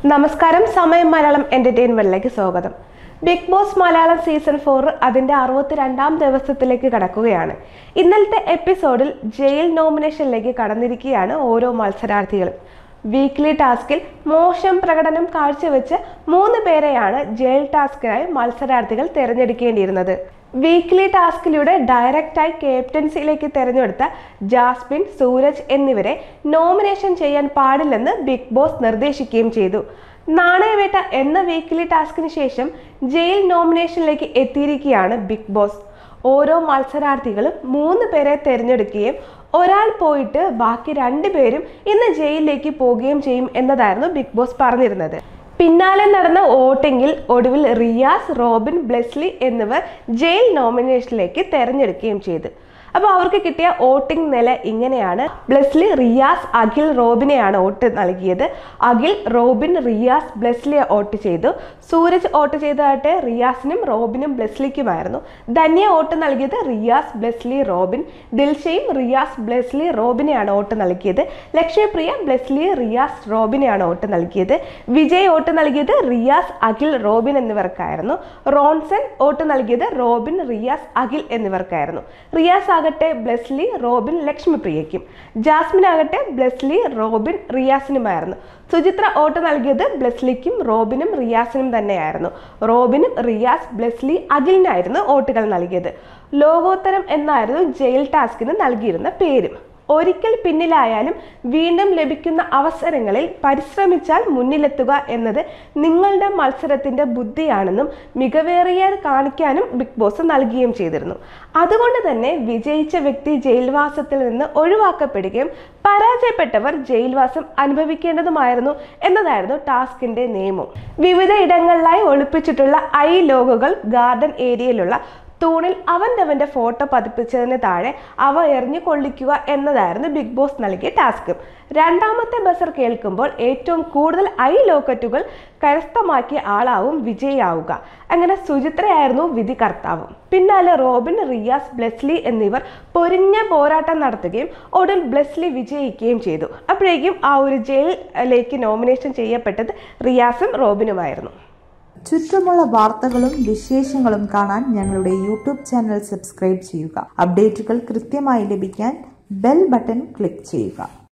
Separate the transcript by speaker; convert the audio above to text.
Speaker 1: നമസ്കാരം സമയം മലയാളം എന്റർടൈൻമെന്റിലേക്ക് സ്വാഗതം big boss Malayalam season four അതിന്റെ അറുപത്തിരണ്ടാം ദിവസത്തിലേക്ക് കടക്കുകയാണ് ഇന്നലത്തെ എപ്പിസോഡിൽ ജയിൽ നോമിനേഷനിലേക്ക് കടന്നിരിക്കുകയാണ് ഓരോ മത്സരാർത്ഥികളും വീക്ക്ലി ടാസ്കിൽ മോശം പ്രകടനം കാഴ്ചവെച്ച് മൂന്ന് പേരെയാണ് ജയിൽ ടാസ്കിനായി മത്സരാർത്ഥികൾ തിരഞ്ഞെടുക്കേണ്ടിയിരുന്നത് വീക്ക്ലി ടാസ്കിലൂടെ ഡയറക്റ്റായി ക്യാപ്റ്റൻസിയിലേക്ക് തിരഞ്ഞെടുത്ത ജാസ്മിൻ സൂരജ് എന്നിവരെ നോമിനേഷൻ ചെയ്യാൻ പാടില്ലെന്ന് ബിഗ് ബോസ് നിർദ്ദേശിക്കുകയും ചെയ്തു നാണയവേട്ട എന്ന വീക്ക്ലി ടാസ്കിന് ശേഷം ജയിൽ നോമിനേഷനിലേക്ക് എത്തിയിരിക്കുകയാണ് ബിഗ് ബോസ് ഓരോ മത്സരാർത്ഥികളും മൂന്ന് പേരെ തിരഞ്ഞെടുക്കുകയും ഒരാൾ പോയിട്ട് ബാക്കി രണ്ടുപേരും ഇന്ന് ജയിലിലേക്ക് പോവുകയും ചെയ്യും എന്നതായിരുന്നു ബിഗ് ബോസ് പറഞ്ഞിരുന്നത് പിന്നാലെ നടന്ന വോട്ടിംഗിൽ ഒടുവിൽ റിയാസ് റോബിൻ ബ്ലെസ്ലി എന്നിവർ ജയിൽ നോമിനേഷനിലേക്ക് തെരഞ്ഞെടുക്കുകയും ചെയ്തു അപ്പോൾ അവർക്ക് കിട്ടിയ വോട്ടിംഗ് നില ഇങ്ങനെയാണ് ബ്ലെസ്ലി റിയാസ് അഖിൽ റോബിനെയാണ് വോട്ട് നൽകിയത് അഖിൽ റോബിൻ റിയാസ് ബ്ലെസ്ലിയെ വോട്ട് ചെയ്തു സൂരജ് വോട്ട് ചെയ്തതായിട്ട് റിയാസിനും റോബിനും ബ്ലെസ്ലിക്കുമായിരുന്നു ധന്യ വോട്ട് നൽകിയത് റിയാസ് ബ്ലെസ്ലി റോബിൻ ദിൽഷയും റിയാസ് ബ്ലെസ്ലി റോബിനെയാണ് വോട്ട് നൽകിയത് ലക്ഷ്യപ്രിയ ബ്ലെസ്ലി റിയാസ് റോബിനെയാണ് വോട്ട് നൽകിയത് വിജയ് വോട്ട് നൽകിയത് റിയാസ് അഖിൽ റോബിൻ എന്നിവർക്കായിരുന്നു റോൺസൺ വോട്ട് നൽകിയത് റോബിൻ റിയാസ് അഖിൽ എന്നിവർക്കായിരുന്നു റിയാസ് ആകട്ടെ ബ്ലെസ്ലി റോബിൻ ലക്ഷ്മിപ്രിയയ്ക്കും ജാസ്മിൻ ആകട്ടെ ബ്ലെസ്ലി റോബിൻ റിയാസിനുമായിരുന്നു സുചിത്ര വോട്ട് നൽകിയത് ബ്ലെസ്ലിക്കും റോബിനും റിയാസിനും തന്നെയായിരുന്നു റോബിനും റിയാസ് ബ്ലെസ്ലി അഖിലിനായിരുന്നു വോട്ടുകൾ നൽകിയത് ലോകോത്തരം എന്നായിരുന്നു ജയിൽ ടാസ്കിന് നൽകിയിരുന്ന പേരും ഒരിക്കൽ പിന്നിലായാലും വീണ്ടും ലഭിക്കുന്ന അവസരങ്ങളിൽ പരിശ്രമിച്ചാൽ മുന്നിലെത്തുക എന്നത് നിങ്ങളുടെ മത്സരത്തിന്റെ ബുദ്ധിയാണെന്നും മികവേറിയ കാണിക്കാനും ബിഗ് ബോസ് നൽകുകയും ചെയ്തിരുന്നു അതുകൊണ്ട് തന്നെ വിജയിച്ച വ്യക്തി ജയിൽവാസത്തിൽ നിന്ന് ഒഴിവാക്കപ്പെടുകയും പരാജയപ്പെട്ടവർ ജയിൽവാസം അനുഭവിക്കേണ്ടതുമായിരുന്നു എന്നതായിരുന്നു ടാസ്കിന്റെ നിയമം വിവിധ ഇടങ്ങളിലായി ഒളിപ്പിച്ചിട്ടുള്ള ഐ ലോഗുകൾ ഗാർഡൻ ഏരിയയിലുള്ള തൂണിൽ അവൻ്റവൻ്റെ ഫോട്ടോ പതിപ്പിച്ചതിന് താഴെ അവ എറിഞ്ഞു കൊള്ളിക്കുക എന്നതായിരുന്നു ബിഗ് ബോസ് നൽകിയ ടാസ്ക് രണ്ടാമത്തെ ബസർ കേൾക്കുമ്പോൾ ഏറ്റവും കൂടുതൽ ഐ ലോക്കറ്റുകൾ കരസ്ഥമാക്കിയ ആളാവും വിജയിയാവുക അങ്ങനെ സുചിത്രയായിരുന്നു വിധി കർത്താവും പിന്നാലെ റോബിൻ റിയാസ് ബ്ലെസ്ലി എന്നിവർ പൊരിഞ്ഞ പോരാട്ടം നടത്തുകയും ഒടുവിൽ ബ്ലെസ്ലി വിജയിക്കുകയും ചെയ്തു അപ്പോഴേക്കും ആ ഒരു ജയിലിലേക്ക് നോമിനേഷൻ ചെയ്യപ്പെട്ടത് റിയാസും റോബിനുമായിരുന്നു
Speaker 2: ചുറ്റുമുള്ള വാർത്തകളും വിശേഷങ്ങളും കാണാൻ ഞങ്ങളുടെ യൂട്യൂബ് ചാനൽ സബ്സ്ക്രൈബ് ചെയ്യുക അപ്ഡേറ്റുകൾ കൃത്യമായി ലഭിക്കാൻ ബെൽ ബട്ടൺ ക്ലിക്ക് ചെയ്യുക